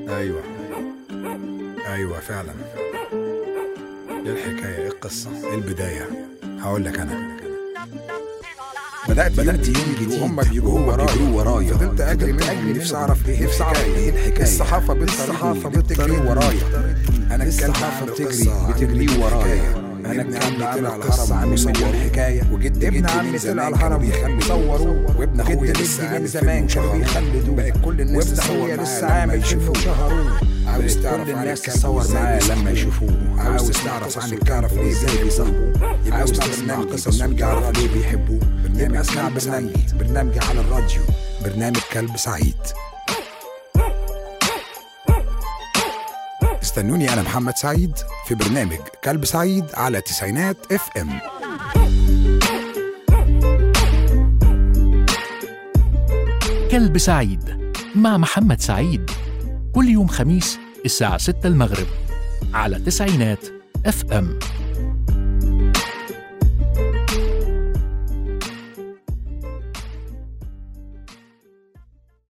ايوه ايوه فعلا ايه الحكايه ايه القصه ايه البدايه هقول لك انا بدأت بدأت يوم جديد وهم بيجروا ورايا ورايا فضلت أجري منهم نفسي أعرف إيه نفسي أعرف إيه الحكاية الصحافة الصحافة بتجري ورايا أنا الصحافة بتجري بتجري ورايا أنا ابن عمي طلع على الهرم عامل مليون حكاية وجد ابن عمي طلع على الهرم بيصوروه وابن أخويا لسه من زمان كانوا بيخلدوه بقت كل الناس وابن أخويا لسه عامل فيلم وشهروه عاوز تعرف الناس تصور معاه لما يشوفوه عاوز تعرف عن تعرف ليه ازاي بيصاحبوه يبقى اسمع برنامج قصص برنامج اعرف ليه بيحبوه برنامج اسمع برنامج برنامج على الراديو برنامج كلب سعيد استنوني انا محمد سعيد في برنامج كلب سعيد على تسعينات اف ام كلب سعيد مع محمد سعيد كل يوم خميس الساعة 6 المغرب على تسعينات اف ام